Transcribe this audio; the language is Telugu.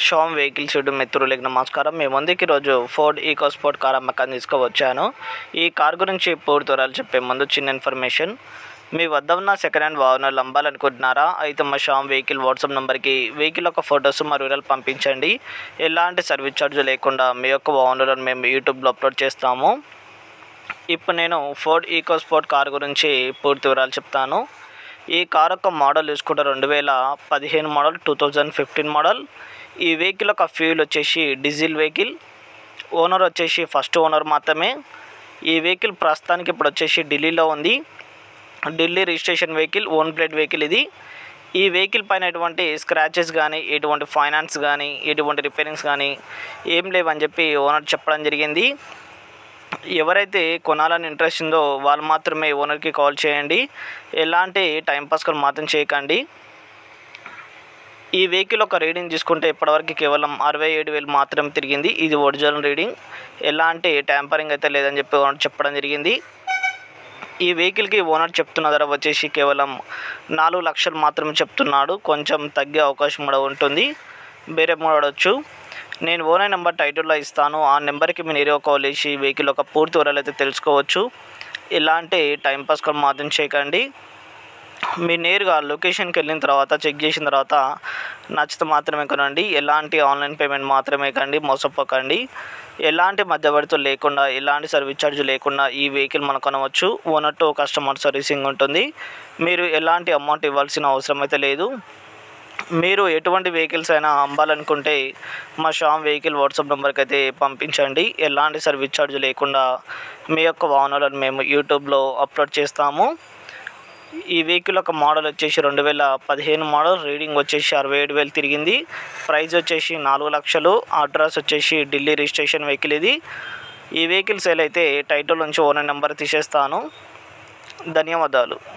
షోమ్ వెహికల్స్ యూట్యూబ్ మిత్రులకి నమస్కారం మీ ముందుకి ఈరోజు ఫోర్డ్ ఈకో స్పోర్ట్ కార్ అమ్మకాన్ని తీసుకువచ్చాను ఈ కార్ గురించి పూర్తి వివరాలు చెప్పే ముందు చిన్న ఇన్ఫర్మేషన్ మీ వద్ద ఉన్న సెకండ్ హ్యాండ్ వాహనాలు అమ్మాలనుకుంటున్నారా అయితే మా షామ్ వెహికల్ వాట్సాప్ నెంబర్కి వెహికల్ యొక్క ఫొటోస్ మరియు వివరాలు పంపించండి ఎలాంటి సర్వీస్ ఛార్జ్ లేకుండా మీ యొక్క వాహనాలను మేము యూట్యూబ్లో అప్లోడ్ చేస్తాము ఇప్పుడు నేను ఫోర్డ్ ఈకో స్పోర్ట్ కార్ గురించి పూర్తి వివరాలు చెప్తాను ఈ కార్ యొక్క మోడల్ చూసుకుంటే రెండు వేల పదిహేను model two thousand fifteen model ఈ వెహికల్ యొక్క ఫ్యూల్ వచ్చేసి డీజిల్ వెహికల్ ఓనర్ వచ్చేసి ఫస్ట్ ఓనర్ మాత్రమే ఈ వెహికల్ ప్రస్తుతానికి ఇప్పుడు వచ్చేసి ఢిల్లీలో ఉంది Delhi registration vehicle own plate vehicle ఇది ఈ వెహికల్ పైన ఎటువంటి స్క్రాచెస్ కానీ ఎటువంటి ఫైనాన్స్ కానీ ఎటువంటి రిపేరింగ్స్ కానీ ఏం లేవని చెప్పి ఓనర్ చెప్పడం జరిగింది ఎవరైతే కొనాలని ఇంట్రెస్ట్ ఉందో వాళ్ళు మాత్రమే ఓనర్కి కాల్ చేయండి ఎలాంటి టైంపాస్ కాల్ మాత్రం చేయకండి ఈ వెహికల్ ఒక రీడింగ్ తీసుకుంటే ఇప్పటివరకు కేవలం అరవై ఏడు వేలు మాత్రం తిరిగింది ఇది ఒరిజినల్ రీడింగ్ ఎలాంటి ట్యాంపరింగ్ అయితే లేదని చెప్పి ఓనర్ చెప్పడం జరిగింది ఈ వెహికల్కి ఓనర్ చెప్తున్న ధర వచ్చేసి కేవలం నాలుగు లక్షలు మాత్రమే చెప్తున్నాడు కొంచెం తగ్గే అవకాశం కూడా ఉంటుంది వేరే మూడవచ్చు నేను ఓనర్ నెంబర్ టైటిల్లో ఇస్తాను ఆ నెంబర్కి మీరు ఏరియో కాల్ చేసి వెహికల్ ఒక పూర్తి వివరాలు అయితే తెలుసుకోవచ్చు ఇలాంటి టైంపాస్ కాల్ మాత్రం చేయకండి మీరు నేరుగా లొకేషన్కి వెళ్ళిన తర్వాత చెక్ చేసిన తర్వాత నచ్చితే మాత్రమే కొనండి ఎలాంటి ఆన్లైన్ పేమెంట్ మాత్రమే కండి మోసపోకండి ఎలాంటి మధ్యవర్తులు లేకుండా ఎలాంటి సర్వీస్ ఛార్జ్ లేకుండా ఈ వెహికల్ మనం కొనవచ్చు ఓనర్ టు కస్టమర్ సర్వీసింగ్ ఉంటుంది మీరు ఎలాంటి అమౌంట్ ఇవ్వాల్సిన అవసరం అయితే లేదు మీరు ఎటువంటి వెహికల్స్ అయినా అమ్మాలనుకుంటే మా షామ్ వెహికల్ వాట్సాప్ నెంబర్కి అయితే పంపించండి ఎలాంటి సర్వీస్ ఛార్జ్ లేకుండా మీ యొక్క వాహనాలను మేము యూట్యూబ్లో అప్లోడ్ చేస్తాము ఈ వెహికల్ యొక్క మోడల్ వచ్చేసి రెండు వేల పదిహేను మోడల్ రీడింగ్ వచ్చేసి అరవై ఏడు వేలు తిరిగింది ప్రైస్ వచ్చేసి నాలుగు లక్షలు అడ్రస్ వచ్చేసి ఢిల్లీ రిజిస్ట్రేషన్ వెహికల్ ఇది ఈ వెహికల్ సేల్ అయితే టైటిల్ నుంచి ఓనర్ నెంబర్ తీసేస్తాను ధన్యవాదాలు